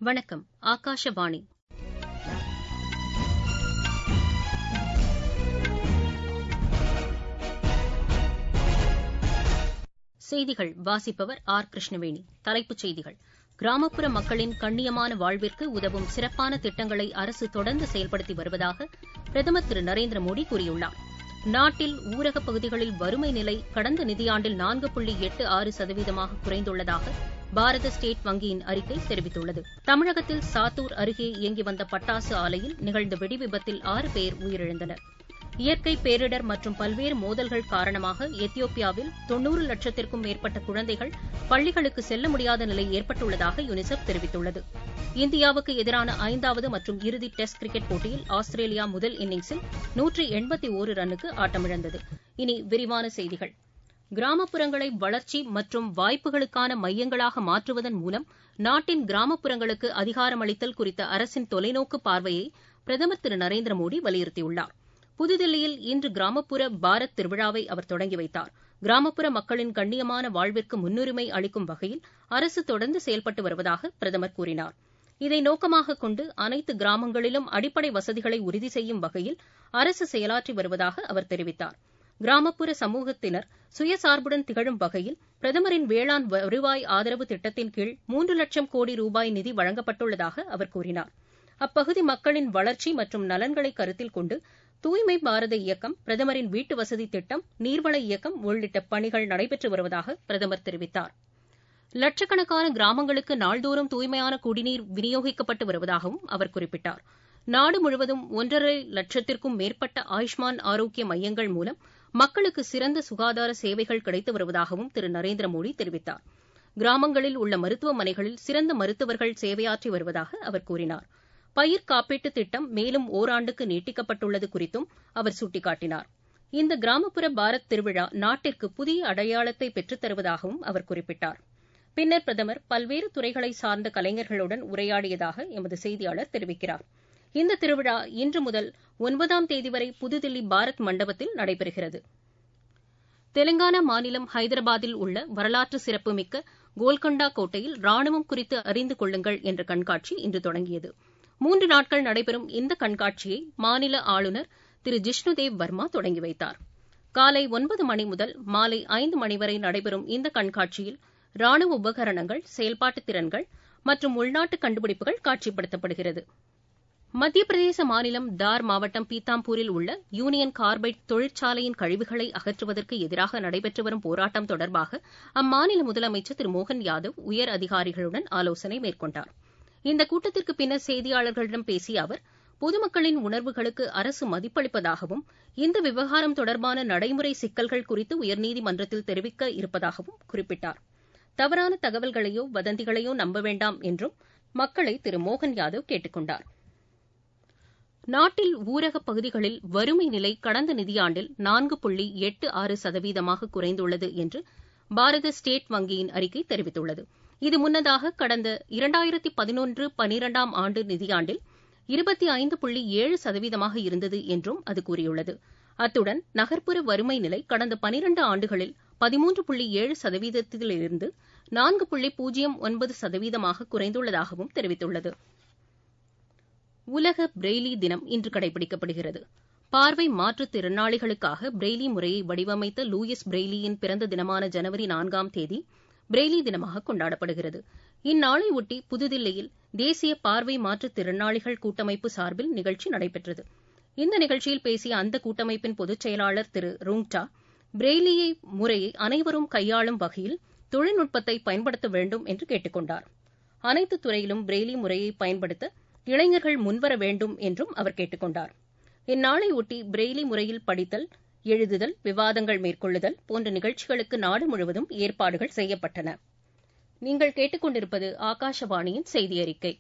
வணக்கம் ஆகாஷவாணி செய்திகள் வாசிப்பவர் ஆர் கிருஷ்ணவேணி தலைப்புச் செய்திகள் கிராமப்புற மக்களின் கண்ணியமான வாழ்விற்கு உதவும் சிறப்பான திட்டங்களை அரசு தொடர்ந்து செயல்படுத்தி வருவதாக பிரதமர் திரு நரேந்திர மோடி கூறியுள்ளார் நாட்டில் ஊரகப் பகுதிகளில் வறுமை நிலை கடந்த நிதியாண்டில் நான்கு புள்ளி எட்டு ஆறு சதவீதமாக குறைந்துள்ளதாக பாரத ஸ்டேட் வங்கியின் அறிக்கை தெரிவித்துள்ளது தமிழகத்தில் சாத்தூர் அருகே இயங்கி வந்த பட்டாசு ஆலையில் நிகழ்ந்த வெடிவிபத்தில் ஆறு பேர் உயிரிழந்தனர் இயற்கை பேரிடர் மற்றும் பல்வேறு மோதல்கள் காரணமாக எத்தியோப்பியாவில் தொன்னூறு லட்சத்திற்கும் மேற்பட்ட குழந்தைகள் பள்ளிகளுக்கு செல்ல முடியாத நிலை ஏற்பட்டுள்ளதாக யுனிசெஃப் தெரிவித்துள்ளது இந்தியாவுக்கு எதிரான ஐந்தாவது மற்றும் இறுதி டெஸ்ட் கிரிக்கெட் போட்டியில் ஆஸ்திரேலியா முதல் இன்னிங்ஸில் நூற்றி எண்பத்தி ஒரு ரன்னுக்கு ஆட்டமிழந்தது இனி விரிவான செய்திகள் கிராமப்புறங்களை வளர்ச்சி மற்றும் வாய்ப்புகளுக்கான மையங்களாக மாற்றுவதன் மூலம் நாட்டின் கிராமப்புறங்களுக்கு அதிகாரமளித்தல் குறித்த அரசின் தொலைநோக்கு பார்வையை பிரதமர் திரு நரேந்திர மோடி வலியுறுத்தியுள்ளார் புதுதில்லியில் இன்று கிராமப்புற பாரத் திருவிழாவை அவர் தொடங்கி வைத்தார் கிராமப்புற மக்களின் கண்ணியமான வாழ்விற்கு முன்னுரிமை அளிக்கும் வகையில் அரசு தொடர்ந்து செயல்பட்டு வருவதாக பிரதமர் கூறினார் இதை நோக்கமாக கொண்டு அனைத்து கிராமங்களிலும் அடிப்படை வசதிகளை உறுதி செய்யும் வகையில் அரசு செயலாற்றி வருவதாக அவர் தெரிவித்தார் கிராமப்புற சமூகத்தினர் சுயசார்புடன் திகழும் வகையில் பிரதமரின் வேளாண் வருவாய் ஆதரவு திட்டத்தின் கீழ் மூன்று லட்சம் கோடி ரூபாய் நிதி வழங்கப்பட்டுள்ளதாக அவர் கூறினார் அப்பகுதி மக்களின் வளர்ச்சி மற்றும் நலன்களை கருத்தில் கொண்டு தூய்மை பாரத இயக்கம் பிரதமரின் வீட்டு வசதி திட்டம் நீர்வள இயக்கம் உள்ளிட்ட பணிகள் நடைபெற்று வருவதாக பிரதமர் தெரிவித்தார் லட்சக்கணக்கான கிராமங்களுக்கு நாள்தோறும் தூய்மையான குடிநீர் விநியோகிக்கப்பட்டு வருவதாகவும் அவர் குறிப்பிட்டார் நாடு முழுவதும் ஒன்றரை லட்சத்திற்கும் மேற்பட்ட ஆயுஷ்மான் ஆரோக்கிய மையங்கள் மூலம் மக்களுக்கு சிறந்த சுகாதார சேவைகள் கிடைத்து வருவதாகவும் திரு நரேந்திர மோடி தெரிவித்தார் கிராமங்களில் உள்ள மருத்துவமனைகளில் சிறந்த மருத்துவர்கள் சேவையாற்றி வருவதாக அவர் கூறினார் பயிர் காப்பீட்டு திட்டம் மேலும் ஒராண்டுக்கு நீட்டிக்கப்பட்டுள்ளது குறித்தும் அவர் சுட்டிக்காட்டினார் இந்த கிராமப்புற பாரத் திருவிழா நாட்டிற்கு புதிய அடையாளத்தை பெற்றுத் தருவதாகவும் அவர் குறிப்பிட்டார் பின்னர் பிரதமர் பல்வேறு துறைகளை சார்ந்த கலைஞர்களுடன் உரையாடியதாக எமது செய்தியாளர் தெரிவிக்கிறார் இந்த திருவிழா இன்று முதல் ஒன்பதாம் தேதி வரை புதுதில்லி பாரத் மண்டபத்தில் நடைபெறுகிறது தெலங்கானா மாநிலம் ஹைதராபாத்தில் உள்ள வரலாற்று சிறப்புமிக்க கோல்கொண்டா கோட்டையில் ராணுவம் குறித்து அறிந்து கொள்ளுங்கள் என்ற கண்காட்சி இன்று தொடங்கியது மூன்று நாட்கள் நடைபெறும் இந்த கண்காட்சியை மாநில ஆளுநர் திரு ஜிஷ்ணுதேவ் வர்மா தொடங்கி வைத்தார் காலை ஒன்பது மணி முதல் மாலை ஐந்து மணி வரை நடைபெறும் இந்த கண்காட்சியில் ராணுவ உபகரணங்கள் செயல்பாட்டு திறன்கள் மற்றும் உள்நாட்டு கண்டுபிடிப்புகள் காட்சிப்படுத்தப்படுகிறது மத்திய பிரதேச மாநிலம் தார் மாவட்டம் பீத்தாம்பூரில் உள்ள யூனியன் கார்பைட் தொழிற்சாலையின் கழிவுகளை அகற்றுவதற்கு எதிராக நடைபெற்று வரும் போராட்டம் தொடர்பாக அம்மாநில முதலமைச்சர் திரு மோகன் யாதவ் உயர் அதிகாரிகளுடன் ஆலோசனை மேற்கொண்டார் இந்த கூட்டத்திற்கு பின்னர் செய்தியாளர்களிடம் பேசிய அவர் பொதுமக்களின் உணர்வுகளுக்கு அரசு மதிப்பளிப்பதாகவும் இந்த விவகாரம் தொடர்பான நடைமுறை சிக்கல்கள் குறித்து உயர்நீதிமன்றத்தில் தெரிவிக்க இருப்பதாகவும் குறிப்பிட்டார் தவறான தகவல்களையோ வதந்திகளையோ நம்ப வேண்டாம் என்றும் மக்களை திரு மோகன் யாதவ் கேட்டுக் கொண்டார் நாட்டில் ஊரகப் பகுதிகளில் வறுமை நிலை கடந்த நிதியாண்டில் நான்கு புள்ளி எட்டு ஆறு சதவீதமாக குறைந்துள்ளது என்று பாரத ஸ்டேட் வங்கியின் அறிக்கை தெரிவித்துள்ளது இது முன்னதாக கடந்த இரண்டாயிரத்தி பதினொன்று பனிரெண்டாம் ஆண்டு நிதியாண்டில் இருபத்தி ஐந்து புள்ளி ஏழு சதவீதமாக இருந்தது என்றும் அது கூறியுள்ளது அத்துடன் நகர்ப்புற வறுமை நிலை கடந்த பனிரண்டு ஆண்டுகளில் பதிமூன்று புள்ளி ஏழு சதவீதத்திலிருந்து நான்கு புள்ளி பூஜ்ஜியம் ஒன்பது சதவீதமாக குறைந்துள்ளதாகவும் தெரிவித்துள்ளது உலக பிரெய்லி தினம் இன்று கடைபிடிக்கப்படுகிறது பார்வை மாற்றுத்திறனாளிகளுக்காக பிரெய்லி முறையை வடிவமைத்த லூயிஸ் பிரெய்லியின் பிறந்த தினமான ஜனவரி நான்காம் தேதி பிரெய்லி தினமாக கொண்டாடப்படுகிறது இந்நாளை ஒட்டி புதுதில்லியில் தேசிய பார்வை மாற்றுத் திறனாளிகள் கூட்டமைப்பு சார்பில் நிகழ்ச்சி நடைபெற்றது இந்த நிகழ்ச்சியில் பேசிய அந்த கூட்டமைப்பின் பொதுச் செயலாளர் திரு ரூங்டா பிரெய்லியை முறையை அனைவரும் கையாளும் வகையில் தொழில்நுட்பத்தை பயன்படுத்த வேண்டும் என்று கேட்டுக் கொண்டார் அனைத்து துறையிலும் பிரெய்லி முறையை பயன்படுத்த இளைஞர்கள் முன்வர வேண்டும் என்றும் அவர் கேட்டுக் கொண்டார் இந்நாளை ஒட்டி பிரெய்லி முறையில் படித்தல் எழுதுதல் விவாதங்கள் மேற்கொள்ளுதல் போன்ற நிகழ்ச்சிகளுக்கு நாடு முழுவதும் ஏற்பாடுகள் செய்யப்பட்டன நீங்கள் கேட்டுக்கொண்டிருப்பது ஆகாஷவாணியின் செய்தி அறிக்கை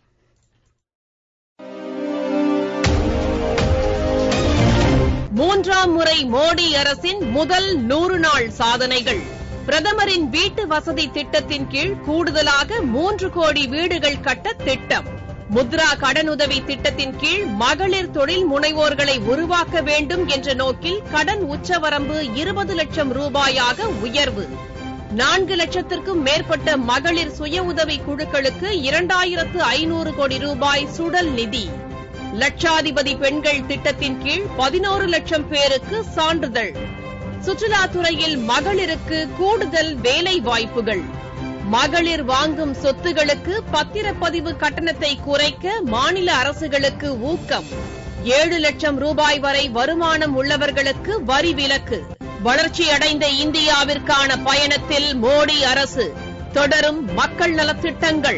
மூன்றாம் முறை மோடி அரசின் முதல் நூறு நாள் சாதனைகள் பிரதமரின் வீட்டு வசதி திட்டத்தின் கீழ் கூடுதலாக மூன்று கோடி வீடுகள் கட்ட திட்டம் முத்ரா கடனுதவி திட்டத்தின் கீழ் மகளிர் தொழில் முனைவோர்களை உருவாக்க வேண்டும் என்ற நோக்கில் கடன் உச்சவரம்பு இருபது லட்சம் ரூபாயாக உயர்வு நான்கு லட்சத்திற்கும் மேற்பட்ட மகளிர் சுய உதவி குழுக்களுக்கு இரண்டாயிரத்து ஐநூறு கோடி ரூபாய் சுடல் நிதி லட்சாதிபதி பெண்கள் திட்டத்தின் கீழ் பதினோரு லட்சம் பேருக்கு சான்றிதழ் சுற்றுலாத்துறையில் மகளிருக்கு கூடுதல் வேலை வாய்ப்புகள் மகளிர் வாங்கும் சொத்துகளுக்கு பத்திரப்பதிவு கட்டணத்தை குறைக்க மாநில அரசுகளுக்கு ஊக்கம் ஏழு லட்சம் ரூபாய் வரை வருமானம் உள்ளவர்களுக்கு வரி விலக்கு வளர்ச்சியடைந்த இந்தியாவிற்கான பயணத்தில் மோடி அரசு தொடரும் மக்கள் நலத்திட்டங்கள்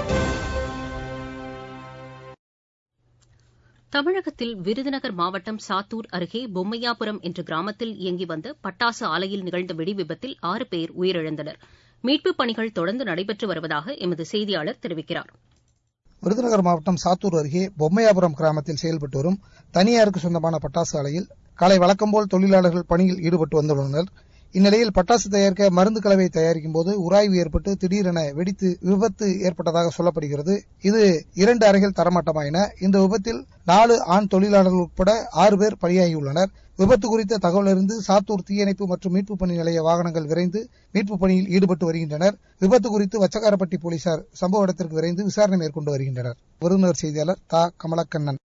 தமிழகத்தில் விருதுநகர் மாவட்டம் சாத்தூர் அருகே பொம்மையாபுரம் என்ற கிராமத்தில் இயங்கி வந்த பட்டாசு ஆலையில் நிகழ்ந்த வெடி விபத்தில் ஆறு பேர் உயிரிழந்தனர் மீட்புப் பணிகள் தொடர்ந்து நடைபெற்று வருவதாக எமது செய்தியாளர் தெரிவிக்கிறார் விருதுநகர் மாவட்டம் சாத்தூர் அருகே பொம்மையாபுரம் கிராமத்தில் செயல்பட்டு வரும் தனியாருக்கு சொந்தமான பட்டாசு ஆலையில் காலை வழக்கம்போல் தொழிலாளர்கள் பணியில் ஈடுபட்டு வந்துள்ளனர் இந்நிலையில் பட்டாசு தயாரிக்க மருந்து கலவை தயாரிக்கும் போது உராய்வு ஏற்பட்டு திடீரென வெடித்து விபத்து ஏற்பட்டதாக சொல்லப்படுகிறது இது இரண்டு அறைகள் தரமட்டமாயின இந்த விபத்தில் நாலு ஆண் தொழிலாளர்கள் உட்பட ஆறு பேர் பலியாகியுள்ளனர் விபத்து குறித்த தகவலிருந்து சாத்தூர் தீயணைப்பு மற்றும் மீட்புப் பணி நிலைய வாகனங்கள் விரைந்து மீட்புப் பணியில் ஈடுபட்டு வருகின்றனர் விபத்து குறித்து வச்சக்காரப்பட்டி போலீசார் சம்பவ இடத்திற்கு விரைந்து விசாரணை மேற்கொண்டு வருகின்றனர் விருதுநகர் செய்தியாளர் தா கமலக்கண்ணன்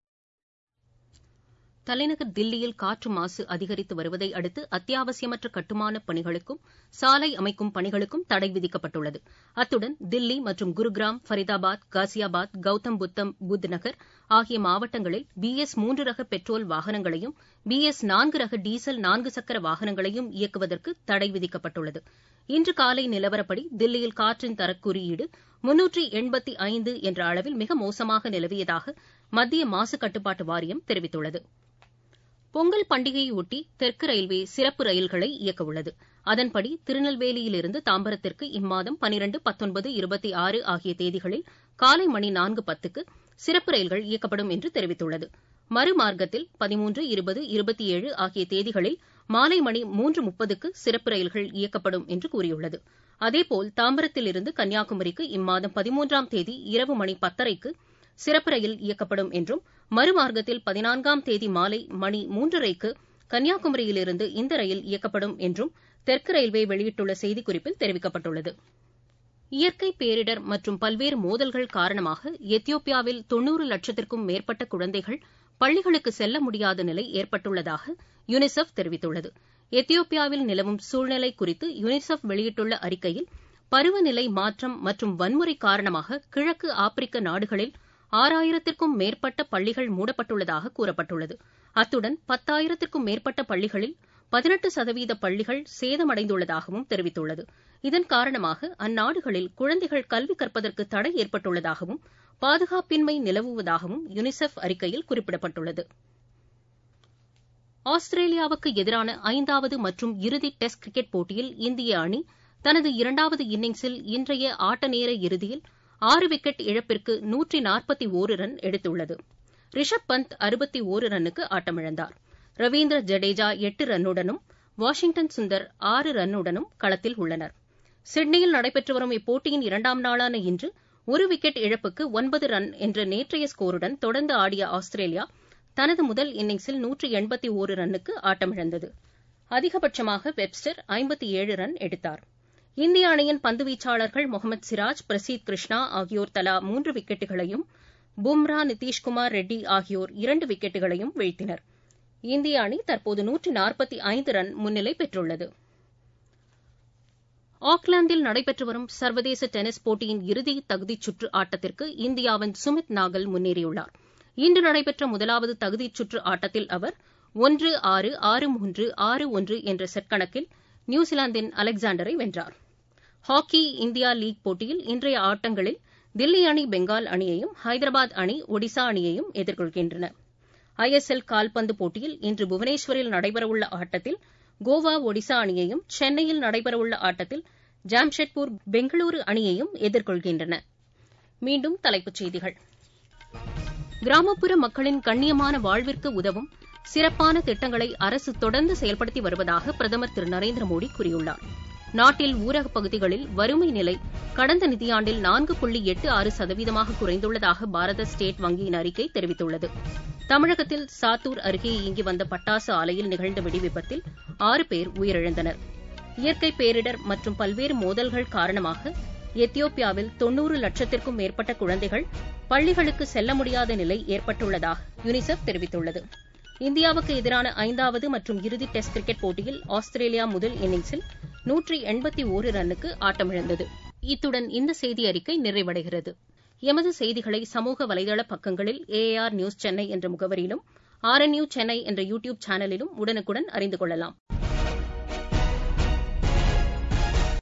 தலைநகர் தில்லியில் காற்று மாசு அதிகரித்து வருவதை அடுத்து அத்தியாவசியமற்ற கட்டுமானப் பணிகளுக்கும் சாலை அமைக்கும் பணிகளுக்கும் தடை விதிக்கப்பட்டுள்ளது அத்துடன் தில்லி மற்றும் குருகிராம் ஃபரிதாபாத் காசியாபாத் கௌதம் புத்தம் புத் நகர் ஆகிய மாவட்டங்களில் பி எஸ் மூன்று ரக பெட்ரோல் வாகனங்களையும் பி எஸ் நான்கு ரக டீசல் நான்கு சக்கர வாகனங்களையும் இயக்குவதற்கு தடை விதிக்கப்பட்டுள்ளது இன்று காலை நிலவரப்படி தில்லியில் காற்றின் தரக் குறியீடு முன்னூற்றி எண்பத்தி ஐந்து என்ற அளவில் மிக மோசமாக நிலவியதாக மத்திய மாசு கட்டுப்பாட்டு வாரியம் தெரிவித்துள்ளது பொங்கல் பண்டிகையொட்டி தெற்கு ரயில்வே சிறப்பு ரயில்களை இயக்கவுள்ளது அதன்படி திருநெல்வேலியிலிருந்து தாம்பரத்திற்கு இம்மாதம் பனிரண்டு பத்தொன்பது இருபத்தி ஆறு ஆகிய தேதிகளில் காலை மணி நான்கு பத்துக்கு சிறப்பு ரயில்கள் இயக்கப்படும் என்று தெரிவித்துள்ளது மறுமார்க்கத்தில் பதிமூன்று இருபது இருபத்தி ஏழு ஆகிய தேதிகளில் மாலை மணி மூன்று முப்பதுக்கு சிறப்பு ரயில்கள் இயக்கப்படும் என்று கூறியுள்ளது அதேபோல் தாம்பரத்திலிருந்து கன்னியாகுமரிக்கு இம்மாதம் பதிமூன்றாம் தேதி இரவு மணி பத்தரைக்கு சிறப்பு ரயில் இயக்கப்படும் என்றும் மறுமார்க்கத்தில் பதினான்காம் தேதி மாலை மணி மூன்றரைக்கு கன்னியாகுமரியிலிருந்து இந்த ரயில் இயக்கப்படும் என்றும் தெற்கு ரயில்வே வெளியிட்டுள்ள செய்திக்குறிப்பில் தெரிவிக்கப்பட்டுள்ளது இயற்கை பேரிடர் மற்றும் பல்வேறு மோதல்கள் காரணமாக எத்தியோப்பியாவில் தொன்னூறு லட்சத்திற்கும் மேற்பட்ட குழந்தைகள் பள்ளிகளுக்கு செல்ல முடியாத நிலை ஏற்பட்டுள்ளதாக யுனிசெஃப் தெரிவித்துள்ளது எத்தியோப்பியாவில் நிலவும் சூழ்நிலை குறித்து யுனிசெஃப் வெளியிட்டுள்ள அறிக்கையில் பருவநிலை மாற்றம் மற்றும் வன்முறை காரணமாக கிழக்கு ஆப்பிரிக்க நாடுகளில் ஆறாயிரத்திற்கும் மேற்பட்ட பள்ளிகள் மூடப்பட்டுள்ளதாக கூறப்பட்டுள்ளது அத்துடன் பத்தாயிரத்திற்கும் மேற்பட்ட பள்ளிகளில் பதினெட்டு சதவீத பள்ளிகள் சேதமடைந்துள்ளதாகவும் தெரிவித்துள்ளது இதன் காரணமாக அந்நாடுகளில் குழந்தைகள் கல்வி கற்பதற்கு தடை ஏற்பட்டுள்ளதாகவும் பாதுகாப்பின்மை நிலவுவதாகவும் யுனிசெஃப் அறிக்கையில் குறிப்பிடப்பட்டுள்ளது ஆஸ்திரேலியாவுக்கு எதிரான ஐந்தாவது மற்றும் இறுதி டெஸ்ட் கிரிக்கெட் போட்டியில் இந்திய அணி தனது இரண்டாவது இன்னிங்ஸில் இன்றைய ஆட்டநேர இறுதியில் ஆறு விக்கெட் இழப்பிற்கு நூற்றி நாற்பத்தி ஓரு ரன் எடுத்துள்ளது ரிஷப் பந்த் அறுபத்தி ஓரு ரன்னுக்கு ஆட்டமிழந்தார் ரவீந்திர ஜடேஜா எட்டு ரன்னுடனும் வாஷிங்டன் சுந்தர் ஆறு ரன்னுடனும் களத்தில் உள்ளனர் சிட்னியில் நடைபெற்று வரும் இப்போட்டியின் இரண்டாம் நாளான இன்று ஒரு விக்கெட் இழப்புக்கு ஒன்பது ரன் என்ற நேற்றைய ஸ்கோருடன் தொடர்ந்து ஆடிய ஆஸ்திரேலியா தனது முதல் இன்னிங்ஸில் நூற்றி எண்பத்தி ஓரு ரன்னுக்கு ஆட்டமிழந்தது அதிகபட்சமாக வெப்ஸ்டர் ஐம்பத்தி ஏழு ரன் எடுத்தார் இந்திய அணியின் பந்துவீச்சாளர்கள் முகமது சிராஜ் பிரசீத் கிருஷ்ணா ஆகியோர் தலா மூன்று விக்கெட்டுகளையும் பும்ரா நிதிஷ்குமார் ரெட்டி ஆகியோர் இரண்டு விக்கெட்டுகளையும் வீழ்த்தினர் இந்திய அணி தற்போது நூற்றி நாற்பத்தி ஐந்து ரன் முன்னிலை பெற்றுள்ளது ஆக்லாந்தில் நடைபெற்று வரும் சர்வதேச டென்னிஸ் போட்டியின் இறுதி தகுதிச் சுற்று ஆட்டத்திற்கு இந்தியாவின் சுமித் நாகல் முன்னேறியுள்ளார் இன்று நடைபெற்ற முதலாவது தகுதிச் சுற்று ஆட்டத்தில் அவர் ஒன்று ஆறு ஆறு மூன்று ஆறு ஒன்று என்ற செட் கணக்கில் நியூசிலாந்தின் அலெக்சாண்டரை வென்றார் ஹாக்கி இந்தியா லீக் போட்டியில் இன்றைய ஆட்டங்களில் தில்லி அணி பெங்கால் அணியையும் ஹைதராபாத் அணி ஒடிசா அணியையும் எதிர்கொள்கின்றன ஐஎஸ்எல் கால்பந்து போட்டியில் இன்று புவனேஸ்வரில் நடைபெறவுள்ள ஆட்டத்தில் கோவா ஒடிசா அணியையும் சென்னையில் நடைபெறவுள்ள ஆட்டத்தில் ஜாம்ஷெட்பூர் பெங்களூரு அணியையும் எதிர்கொள்கின்றன மீண்டும் தலைப்புச் செய்திகள் கிராமப்புற மக்களின் கண்ணியமான வாழ்விற்கு உதவும் சிறப்பான திட்டங்களை அரசு தொடர்ந்து செயல்படுத்தி வருவதாக பிரதமர் திரு நரேந்திர மோடி கூறியுள்ளார் நாட்டில் ஊரகப் பகுதிகளில் வறுமை நிலை கடந்த நிதியாண்டில் நான்கு புள்ளி எட்டு ஆறு சதவீதமாக குறைந்துள்ளதாக பாரத ஸ்டேட் வங்கியின் அறிக்கை தெரிவித்துள்ளது தமிழகத்தில் சாத்தூர் அருகே இயங்கி வந்த பட்டாசு ஆலையில் நிகழ்ந்த வெடி விபத்தில் ஆறு பேர் உயிரிழந்தனர் இயற்கை பேரிடர் மற்றும் பல்வேறு மோதல்கள் காரணமாக எத்தியோப்பியாவில் தொன்னூறு லட்சத்திற்கும் மேற்பட்ட குழந்தைகள் பள்ளிகளுக்கு செல்ல முடியாத நிலை ஏற்பட்டுள்ளதாக யுனிசெஃப் தெரிவித்துள்ளது இந்தியாவுக்கு எதிரான ஐந்தாவது மற்றும் இறுதி டெஸ்ட் கிரிக்கெட் போட்டியில் ஆஸ்திரேலியா முதல் இன்னிங்ஸில் நூற்றி எண்பத்தி ஒரு ரன்னுக்கு ஆட்டமிழந்தது இத்துடன் இந்த செய்தி அறிக்கை நிறைவடைகிறது எமது செய்திகளை சமூக வலைதள பக்கங்களில் ஏஆர் நியூஸ் சென்னை என்ற முகவரியிலும் ஆர் என் யூ சென்னை என்ற யூ டியூப் சேனலிலும் உடனுக்குடன் அறிந்து கொள்ளலாம்